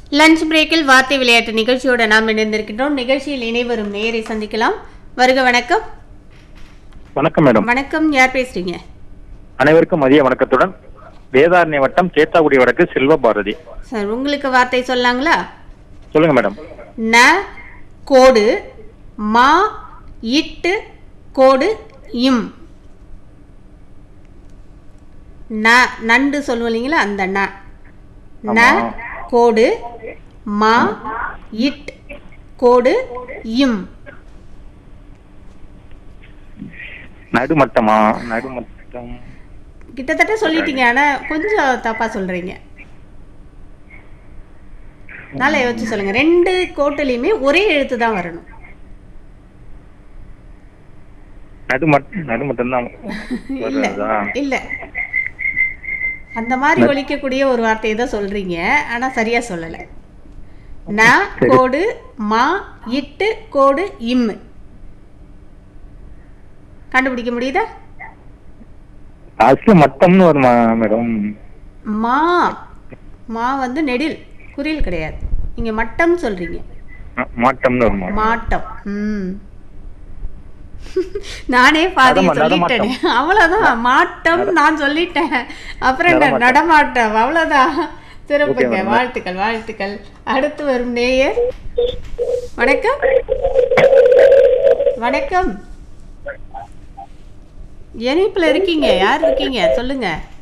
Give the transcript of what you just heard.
Lunch பிரேக்கில் வார்த்தை விளையாட்டு நிகழ்ச்சியோட நாம் இணைந்திருக்கின்றோம் நிகழ்ச்சியில் இணைவரும் நேரை சந்திக்கலாம் வருக வணக்கம் வணக்கம் மேடம் வணக்கம் யார் பேசுறீங்க அனைவருக்கும் மதிய வணக்கத்துடன் வேதாரண்ய வட்டம் சேத்தாக்குடி வடக்கு செல்வ பாரதி சார் உங்களுக்கு வார்த்தை சொல்லாங்களா சொல்லுங்க மேடம் ந கோடு மா இட்டு கோடு இம் ந நண்டு சொல்லுவோம் இல்லைங்களா அந்த ந ந ஆமா. கோடு மா இட் கோடு இம் நடுமட்டமா நடுமட்டம் கிட்டத்தட்ட சொல்லிட்டீங்க ஆனா கொஞ்சம் தப்பா சொல்றீங்க நல்லா யோசிச்சு சொல்லுங்க ரெண்டு கோட்டுலையுமே ஒரே எழுத்து தான் வரணும் நடுமட் நடுமட்டம் தான் இல்ல இல்ல அந்த மாதிரி ஒலிக்கக்கூடிய ஒரு வார்த்தையை தான் சொல்றீங்க ஆனா சரியா சொல்லல ந கோடு மா இட்டு கோடு இம் கண்டுபிடிக்க முடியுதா லாஸ்ட்ல மட்டம்னு வருமா மேடம் மா மா வந்து நெடில் குறில் கிடையாது நீங்க மட்டம் சொல்றீங்க ம- மாட்டம்னு வருமா மாட்டம் ம் நானே பாதி நடமா- சொல்லிட்டேனே அவ்வளவுதான் மாட்டம் நான் சொல்லிட்டேன் அப்புறம் என்ன நடமாட்டம். நடமாட்டம் அவ்வளவுதான் சிறப்புங்க madam. வாழ்த்துக்கள் வாழ்த்துக்கள் அடுத்து வரும் நேயர் வணக்கம் வணக்கம் இணைப்புல இருக்கீங்க யார் இருக்கீங்க சொல்லுங்க